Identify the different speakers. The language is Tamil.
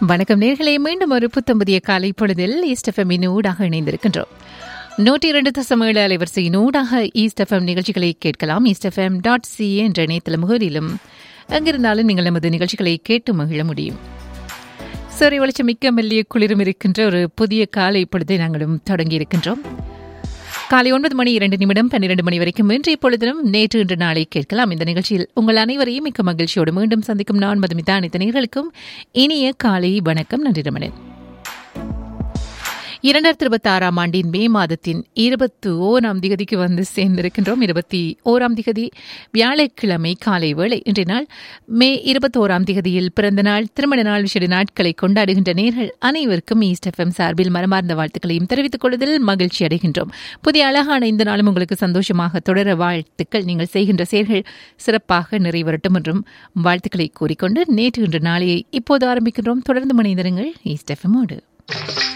Speaker 1: வணக்கம் நேர்களே மீண்டும் ஒரு புத்தம்புதிய காலை பொழுதில் ஈஸ்ட் எஃப்எம்மின் ஊடாக இணைந்திருக்கின்றோம் நூற்றி இரண்டு தசம் ஏழு அலைவரிசையின் ஊடாக ஈஸ்ட் எஃப்எம் நிகழ்ச்சிகளை கேட்கலாம் ஈஸ்ட் எஃப்எம் டாட் சி என்ற இணையதள முகவரியிலும் அங்கிருந்தாலும் நீங்கள் நமது நிகழ்ச்சிகளை கேட்டு மகிழ முடியும் சரி வெளிச்சம் மிக்க மெல்லிய குளிரும் இருக்கின்ற ஒரு புதிய காலை பொழுதை நாங்களும் தொடங்கி இருக்கின்றோம் காலை ஒன்பது மணி இரண்டு நிமிடம் பன்னிரண்டு மணி வரைக்கும் இன்றைய பொழுதிலும் நேற்று இன்று நாளை கேட்கலாம் இந்த நிகழ்ச்சியில் உங்கள் அனைவரையும் மிக்க மகிழ்ச்சியோடு மீண்டும் சந்திக்கும் நான் மதுமிதா அனைத்து நேர்களுக்கும் இனிய காலை வணக்கம் நன்றி ரமணன் இரண்டாயிரத்தி இருபத்தி ஆறாம் ஆண்டின் மே மாதத்தின் இருபத்தி ஓராம் திகதிக்கு வந்து சேர்ந்திருக்கின்றோம் இருபத்தி ஓராம் திகதி வியாழக்கிழமை காலை வேளை இன்றைய நாள் மே இருபத்தோராம் திகதியில் பிறந்த நாள் திருமண நாள் விஷய நாட்களை கொண்டாடுகின்ற நேர்கள் அனைவருக்கும் ஈஸ்ட் எஃப்எம் சார்பில் மனமார்ந்த வாழ்த்துக்களையும் தெரிவித்துக் கொள்வதில் மகிழ்ச்சி அடைகின்றோம் புதிய அழகான இந்த நாளும் உங்களுக்கு சந்தோஷமாக தொடர வாழ்த்துக்கள் நீங்கள் செய்கின்ற செயல்கள் சிறப்பாக நிறைவேறட்டும் என்றும் வாழ்த்துக்களை கூறிக்கொண்டு நேற்று இன்று நாளையை இப்போது ஆரம்பிக்கின்றோம் தொடர்ந்து மனிதருங்கள் ஈஸ்ட் எஃப்எம்மோடு